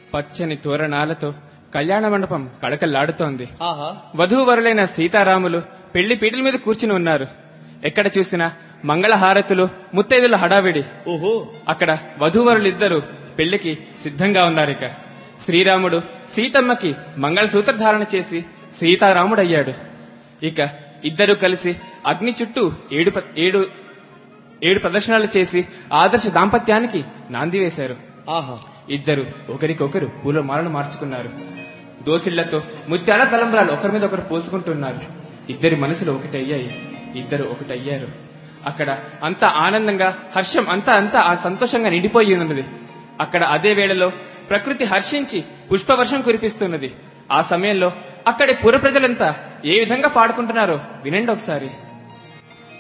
పచ్చని తోరణాలతో కళ్యాణ మండపం కళకళ్లాడుతోంది ఆహా వధూవరులైన సీతారాములు పెళ్లి పీటల మీద కూర్చుని ఉన్నారు ఎక్కడ చూసినా మంగళహారతులు ముత్తైదుల హడావిడి ఓహో అక్కడ వధూవరులిద్దరూ పెళ్లికి సిద్ధంగా ఉన్నారిక శ్రీరాముడు సీతమ్మకి మంగళసూత్ర ధారణ చేసి సీతారాముడయ్యాడు ఇక ఇద్దరు కలిసి అగ్ని చుట్టూ ఏడు ప- ఏడు ఏడు ప్రదక్షిణాలు చేసి ఆదర్శ దాంపత్యానికి నాంది వేశారు ఆహా ఇద్దరు ఒకరికొకరు పూల మాలను మార్చుకున్నారు దోసిళ్లతో ముత్యాల తలంబ్రాలు ఒకరి మీద ఒకరు పోసుకుంటున్నారు ఇద్దరి మనసులు ఒకటయ్యాయి ఇద్దరు ఒకటయ్యారు అక్కడ అంతా ఆనందంగా హర్షం అంతా అంతా ఆ సంతోషంగా నిండిపోయి ఉన్నది అక్కడ అదే వేళలో ప్రకృతి హర్షించి పుష్పవర్షం కురిపిస్తున్నది ఆ సమయంలో అక్కడి పుర ప్రజలంతా ఏ విధంగా పాడుకుంటున్నారో వినండి ఒకసారి